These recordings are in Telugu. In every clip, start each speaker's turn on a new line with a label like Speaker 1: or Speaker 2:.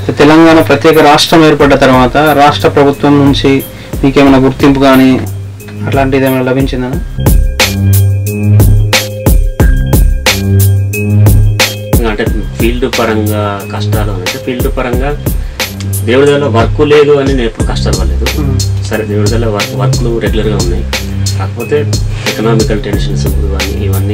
Speaker 1: తెలంగాణ ప్రత్యేక రాష్ట్రం ఏర్పడ్డ తర్వాత రాష్ట్ర ప్రభుత్వం నుంచి మీకేమైనా గుర్తింపు కానీ అట్లాంటిది ఏమైనా లభించిందా
Speaker 2: అంటే ఫీల్డ్ పరంగా కష్టాలు అంటే ఫీల్డ్ పరంగా దేవుడి దగ్గర వర్క్ లేదు అని నేను ఎప్పుడు కష్టాలు పడలేదు సరే దేవుడి దగ్గర వర్క్ వర్క్లు రెగ్యులర్గా ఉన్నాయి కాకపోతే ఎకనామికల్ టెన్షన్స్ ఇవన్నీ ఇవన్నీ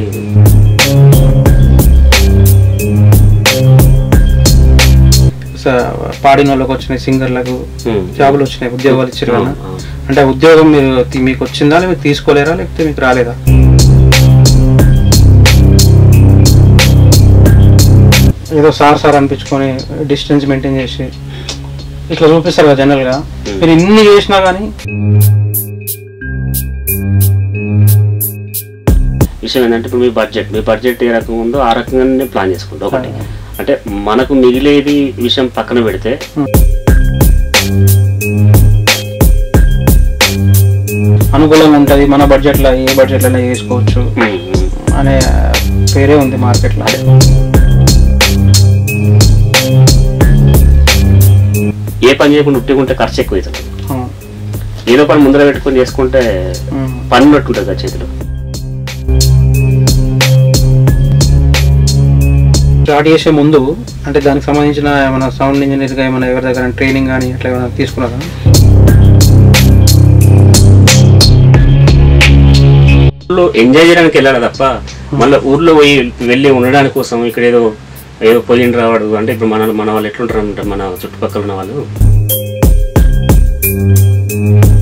Speaker 1: స- పాడిన వాళ్ళకి వచ్చినాయి సింగర్లకు
Speaker 2: ఉమ్.
Speaker 1: జాబులు వచ్చినాయి ఉద్యోగాలు ఇచ్చారు కదా
Speaker 2: అవును, అవును.
Speaker 1: అంటే ఆ ఉద్యోగం మీరు తీ- మీకు వచ్చిందా లేకపోతే తీసుకోలేరా లేకపోతే మీకు రాలేదా ఏదో సార్ సార్ అనిపించుకొని డిస్టెన్స్ మెయింటైన్ చేసి ఇట్లా చూపిస్తారు కదా జనరల్గా మీరు ఇన్ని చేసినా కానీ
Speaker 2: విషయం ఏంటంటే ఇప్పుడు మీ బడ్జెట్ మీ బడ్జెట్ ఏ రకంగా ఉందో ఆ రకంగానే ప్లాన్ చేసుకుంటాం ఒకటి అంటే మనకు మిగిలేది విషయం పక్కన పెడితే
Speaker 1: అనుకూలంగా ఉంటుంది మన బడ్జెట్లో ఏ బడ్జెట్లో చేసుకోవచ్చు
Speaker 2: ఉమ్, ఉమ్,
Speaker 1: అనే పేరే ఉంది మార్కెట్లో
Speaker 2: ఏ పని చేయకుండా ఉట్టుకుంటే ఖర్చు ఎక్కువ అవుతుంది
Speaker 1: అవును.
Speaker 2: ఏదో పని ముందర పెట్టుకొని చేసుకుంటే
Speaker 1: ఉమ్.
Speaker 2: పని ఉన్నట్టు ఉంటుంది కదా చేతిలో
Speaker 1: స్టార్ట్ చేసే ముందు అంటే దానికి సంబంధించిన ఏమైనా సౌండ్ ఇంజనీర్గా ఏమైనా ఎవరి దగ్గర ట్రైనింగ్ కానీ అట్లా ఏమైనా తీసుకున్నారా
Speaker 2: ఊర్లో ఎంజాయ్ చేయడానికి వెళ్ళాలి తప్ప మళ్ళీ ఊర్లో పోయి వెళ్ళి ఉండడానికి కోసం ఇక్కడ ఏదో ఏదో పోయిన రావడు అంటే ఇప్పుడు మన మన వాళ్ళు ఎట్లుంటారు అంటే మన చుట్టుపక్కల ఉన్న వాళ్ళు